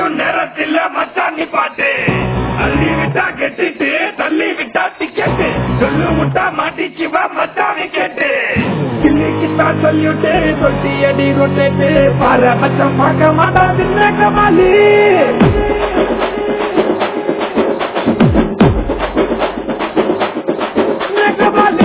அடிக்கும் நேரத்தில் மச்சாண்டி பாட்டு அள்ளி விட்டா கெட்டிட்டு தள்ளி விட்டா டிக்கெட்டு சொல்லு முட்டா மாட்டிச்சுவா மச்சா விக்கெட்டு கிள்ளிக்கிட்டா சொல்லிட்டு தொட்டி அடி ரொட்டேட்டு பாரு மச்சம் பார்க்க மாட்டா சின்ன கமாலி சின்ன கமாலி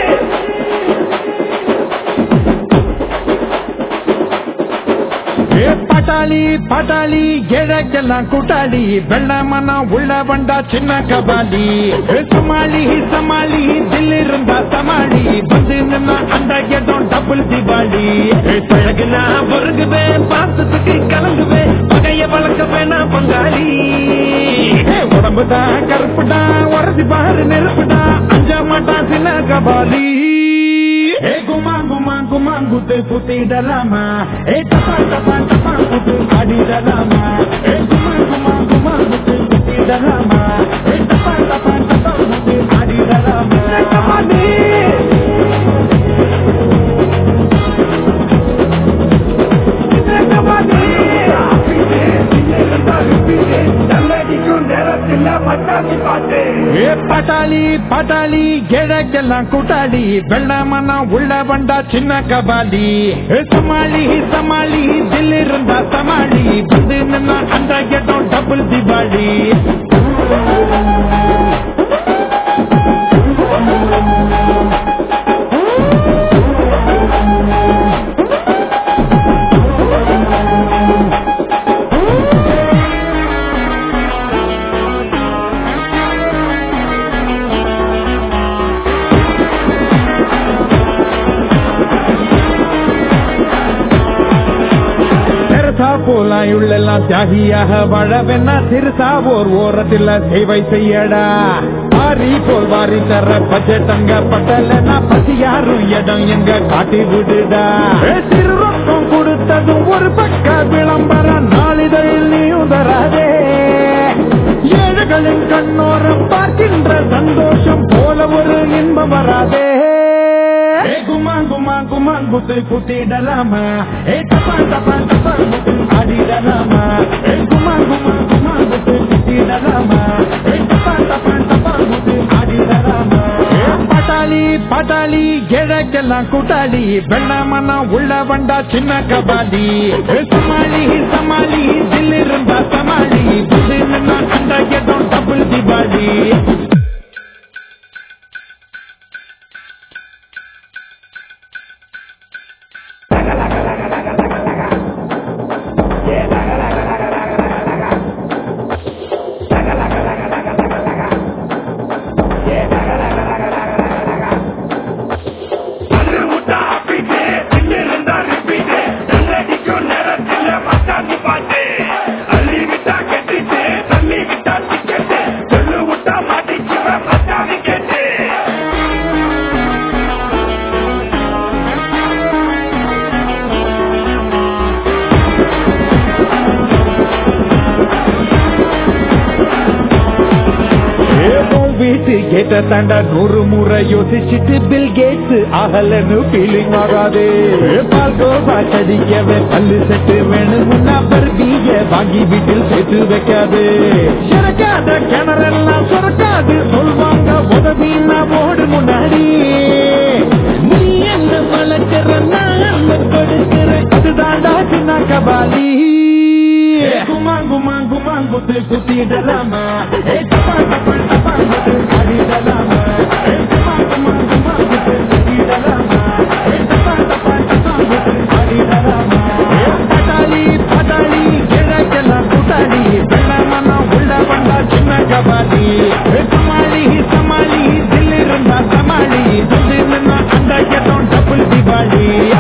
ஏ பட்டாளி பட்டாளி ஏழைக்கெல்லாம் கூட்டாளி வெள்ளமனா உள்ள வந்தா சின்ன கபாலி ஏ சமாளி சமாளி தில் இருந்தா சமாளி வந்து நின்னா அந்த இடம் டபுள் திவாலி ஏ பழகுனா பொருகுவேன் பாசத்துக்கு கலங்குவேன் பகைய வளர்க்க வேணா பங்காளி ஏ உடம்புதான் கருப்புதான் உரசி பாரு நெருப்புடா அஞ்ச மாட்டான் சின்ன கபாலி ஏ குமா குமா குமா குத்து குத்திடலாமா ஏ டப்பா டப்பா டப்பா குத்து ஆடிடலாமா ஏ குமா குமா குமா குத்து குத்திடலாமா ஏ டப்பா டப்பா டப்பா குத்து ஆடிடலாமா கமாலி ஏ பட்டாளி பட்டாளி ஏழைக்கெல்லாம் கூட்டாளி வெள்ளமனா உள்ள வந்தா சின்ன கபாலி ஏ சமாளி சமாளி தில் இருந்தா சமாளி வந்து நின்னா அந்த இடம் டபுள் திவாலி பெருசா போலாம் உள்ளெல்லாம் தியாகியாக வாழவென்னா சிறுசா ஓர் ஓரத்தில் சேவை செய்யடா வாரி போல் வாரி தர பட்ஜெட்டங்க பட்டலனா பசி யாரும் இடம் எங்க காட்டி விடுடா ஏ, சிறு ரொக்கம் கொடுத்ததும் ஒரு பக்க விளம்பரம் நாளிதழில் நீயும் தராதே ஏழைகளின் கண்ணோரம் பார்க்கின்ற சந்தோஷம் போல ஒரு இன்பம் வராதே ஏ குமா குமா குமா குத்து குத்திடலாமா ஏ டப்பா டப்பா டப்பா குத்து ஆடிடலாமா ஏ குமா குமா குமா குத்து குத்திடலாமா ஏ டப்பா டப்பா டப்பா குத்து ஆடிடலாமா ஏ பட்டாளி பட்டாளி ஏழைக்கெல்லாம் கூட்டாளி வெள்ளமனா உள்ள வந்தா சின்ன கபாலி ஏ சமாளி சமாளி தில் இருந்தா சமாளி புது நின்னா அந்த இடம் டபுள் திவாலி ஏதோ வீட்டு கேட்ட தாண்டா நூறு முறை யோசிச்சுட்டு பில் கேட்ஸ் ஆகலன்னு ஃபீலிங் ஆகாது பால் கோபா கடிக்கவே பல்லு செட்டு வேணும்னா பர்பிய வாங்கி வீட்டில் சேர்த்து வைக்காது சுரக்காத கிணறெல்லாம் சுரக்காது சொல்வாங்க உதவினா போடு முன்னாடி நீ என்ன வளர்க்கிற நான் என்ன கொடுக்கிற அதுதான்டா சின்ன கபாலி குமா குமா குமா குத்து குத்திடலாமா ஏ டப்பா டப்பா டப்பா குத்து ஆடிடலாமா ஏ குமா குமா குமா குத்து குத்திடலாமா ஏ டப்பா டப்பா டப்பா குத்து ஆடிடலாமா ஏ பட்டாளி பட்டாளி ஏழைக்கெல்லாம் கூட்டாளி வெள்ளமனா உள்ள வந்தா சின்ன கபாலி ஏ சமாளி சமாளி தில் இருந்தா சமாளி வந்து நின்னா அந்த இடம் டபுள் திவாலி